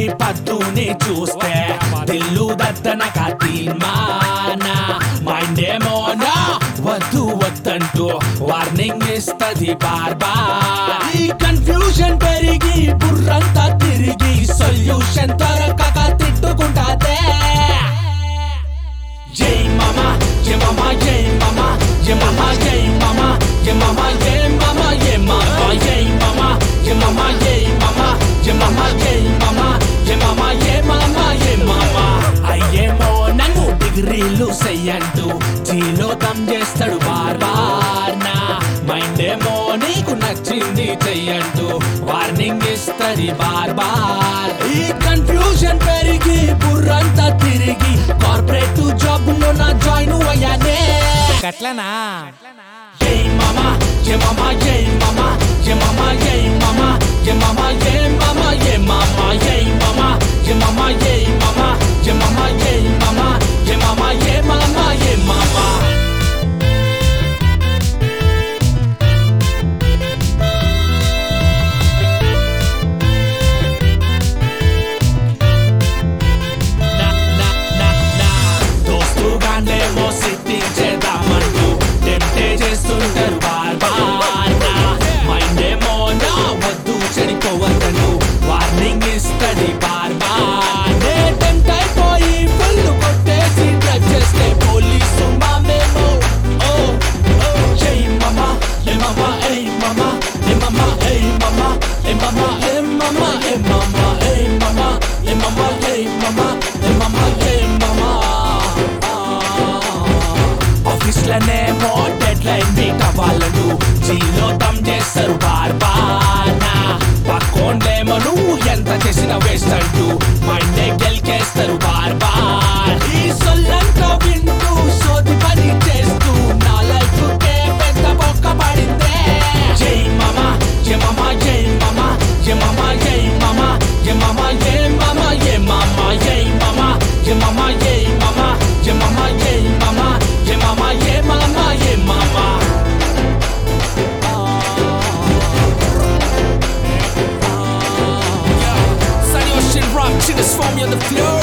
పద్దుని చూస్తే దిల్లు దద్దనక తీర్మాన మైండ్ ఏమోనా వద్దు వద్దంటూ వార్నింగ్ ఇస్తది బార్ బార్ ఈ కన్ఫ్యూజన్ పెరిగి బుర్రంతా తిరిగి సొల్యూషన్ దొరకక తిట్టుకుంటాదే జై మామా జై మామా జై మామా జై మామా జై మామా జై మామా జై మామా జై మామా జై మామా జై మామా జై మామా జై మామా జై మామా జై మామా జై మామా జై మామా అయ్యేమో నన్ను డిగ్రీలు చెయ్యంటూ జీలో దమ్ చేస్తాడు బార్ బార్ నా మైండ్ ఏమో నీకు నచ్చింది చెయ్యంటూ వార్నింగ్ ఇస్తది బార్ బార్ ఈ కన్ఫ్యూజన్ పెరిగి బుర్రంతా తిరిగి కార్పొరేట్ జాబ్ లో నా జాయిన్ అయ్యానే గట్లనా జై మామా జై మామా జై మామా జై మామా జై మామా జై మామా జై మామా జై మామా జై మామా జై మామా జై మామా జై మామా జై మామా జై మామా జై మామా జై మామా నా నా నా నా దోస్తుగానేమో సిద్ధించేద్దామంటూ టెంప్టే చేస్తుంటారు బార్ బార్ నా మైండ్ ఏమో నా వద్దు చెడిపోవద్దంటూ వార్నింగ్ ఇస్తది బార్ బార్ నే టెంప్ట్ అయిపోయి ఫుల్ కొట్టేసి డ్రైవ్ చేస్తే పోలీసు మామేమో ఓ ఓ జై మామా ఏ మామా ఏ మామా ఏ మామా ఏ మామా ఏ మామా ఏ మామా ఏ మామా ఏ మామా ఏ మామా ఏ మామా ఏ మామా ఏ మామా ఆఫీస్ లోనేమో డెడ్ లైన్ మీట్ అవ్వాలను జీలో దమ్ చేస్తారు బార్ బానా పక్కోండేమో నువ్వు ఎంత చేసిన వేస్ట్ అంటూ మైండ్ గెలికేస్తారు బార్ బార్ ఈ సొల్లంతా వింటూ సోది పని చేస్తూ నా లైఫ్ కే పెద్ద బొక్క పడిందే జై మామా జై మామా జై మామా జై మామా జై మామా జై మామా జై మామా జై మామా జై మామా జై మామా జై మామా జై మామా జై మామా జై మామా జై మామా జై మామా Sunny Ocean Rock, chill this for me on the floor.